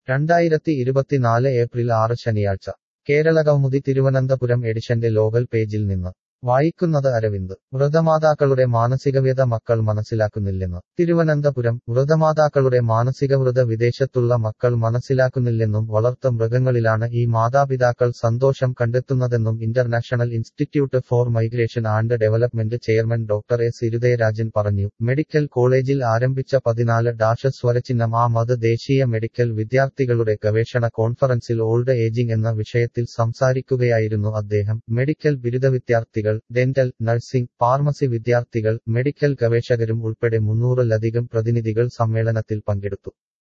രണ്ടായിരത്തി ഇരുപത്തിനാല് ഏപ്രിൽ ആറ് ശനിയാഴ്ച കേരളകൗമുദി തിരുവനന്തപുരം എഡിഷന്റെ ലോകൽ പേജിൽ നിന്ന് വായിക്കുന്നത് അരവിന്ദ് വ്രതമാതാക്കളുടെ മാനസികവ്യത മക്കൾ മനസ്സിലാക്കുന്നില്ലെന്ന് തിരുവനന്തപുരം വ്രതമാതാക്കളുടെ മാനസികവ്രത വിദേശത്തുള്ള മക്കൾ മനസ്സിലാക്കുന്നില്ലെന്നും വളർത്ത മൃഗങ്ങളിലാണ് ഈ മാതാപിതാക്കൾ സന്തോഷം കണ്ടെത്തുന്നതെന്നും International Institute for Migration and Development chairman doctor S Irudayarajan പറഞ്ഞു മെഡിക്കൽ കോളേജിൽ ആരംഭിച്ച പതിനാല് ഡാഷ് സ്വരചിഹ്നം ആ മത് ദേശീയ മെഡിക്കൽ വിദ്യാർത്ഥികളുടെ ഗവേഷണ കോൺഫറൻസിൽ ഓൾഡ് ഏജിംഗ് എന്ന വിഷയത്തിൽ സംസാരിക്കുകയായിരുന്നു അദ്ദേഹം മെഡിക്കൽ ബിരുദ വിദ്യാർത്ഥികൾ ഡെന്റൽ നഴ്സിംഗ് ഫാർമസി വിദ്യാർത്ഥികൾ മെഡിക്കൽ ഗവേഷകരും ഉൾപ്പെടെ മുന്നൂറിലധികം പ്രതിനിധികൾ സമ്മേളനത്തിൽ പങ്കെടുത്തു